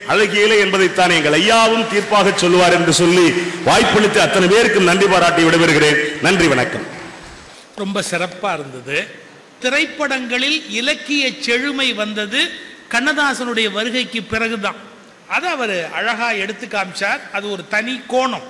அழகியலை என்பதைத்தான் எங்கள் ஐயாவும் தீர்ப்பாக சொல்லுவார் என்று சொல்லி வாய்ப்பளித்து அத்தனை பேருக்கும் நன்றி பாராட்டி விடைபெறுகிறேன் நன்றி வணக்கம் ரொம்ப சிறப்பா இருந்தது திரைப்படங்களில் இலக்கிய செழுமை வந்தது கண்ணதாசனுடைய வருகைக்கு பிறகுதான் அதை அவர் அழகா எடுத்து காமிச்சார் அது ஒரு தனி கோணம்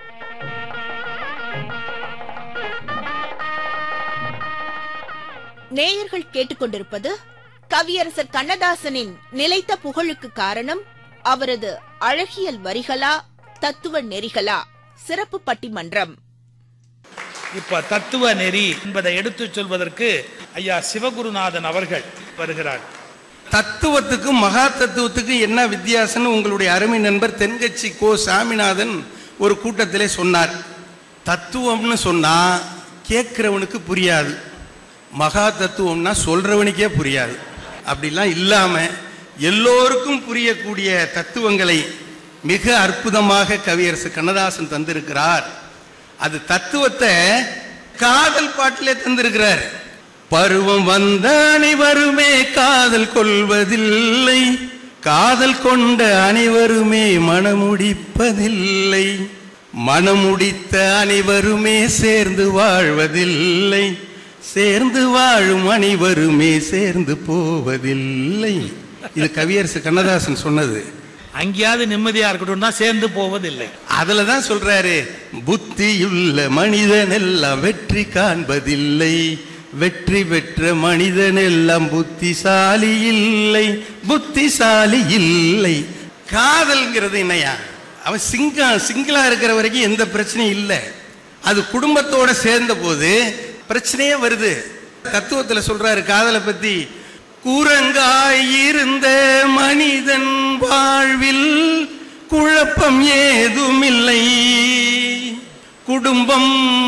நேயர்கள் கேட்டுக்கொண்டிருப்பது கவியரசர் கண்ணதாசனின் நிலைத்த புகழுக்கு காரணம் அவரது அழகியல் வரிகளா தத்துவ நெறிகளா சிறப்பு பட்டிமன்றம் இப்ப தத்துவ நெறி என்பதை எடுத்துச் சொல்வதற்கு ஐயா சிவகுருநாதன் அவர்கள் வருகிறார் தத்துவத்துக்கும் மகா தத்துவத்துக்கும் என்ன வித்தியாசம்னு உங்களுடைய அருமை நண்பர் தென்கட்சி கோ சாமிநாதன் ஒரு கூட்டத்திலே சொன்னார் தத்துவம்னு சொன்னா கேட்கிறவனுக்கு புரியாது மகா தத்துவம்னா சொல்றவனுக்கே புரியாது அப்படிலாம் இல்லாம எல்லோருக்கும் புரியக்கூடிய தத்துவங்களை மிக அற்புதமாக கவியரசு கண்ணதாசன் தந்திருக்கிறார் அது தத்துவத்தை காதல் பாட்டிலே தந்திருக்கிறார் பருவம் வந்த அனைவருமே காதல் கொள்வதில்லை காதல் கொண்ட அனைவருமே மனமுடிப்பதில்லை மனமுடித்த அனைவருமே சேர்ந்து வாழ்வதில்லை சேர்ந்து வாழும் அனைவருமே சேர்ந்து போவதில்லை இது கவியரசு கண்ணதாசன் சொன்னது அங்கேயாவது நிம்மதியா இருக்கட்டும் தான் சேர்ந்து போவதில்லை அதுல தான் சொல்றாரு புத்தியுள்ள மனிதன் எல்லாம் வெற்றி காண்பதில்லை வெற்றி பெற்ற மனிதன் எல்லாம் புத்திசாலி இல்லை புத்திசாலி இல்லை காதல்ங்கிறது என்னையா அவன் சிங்கா சிங்கிளா இருக்கிற வரைக்கும் எந்த பிரச்சனையும் இல்லை அது குடும்பத்தோட சேர்ந்த போது பிரச்சனையே வருது தத்துவத்துல சொல்றாரு காதலை பத்தி குரங்காய் இருந்த மனிதன் வாழ்வில் குழப்பம் ஏதுமில்லை குடும்பம்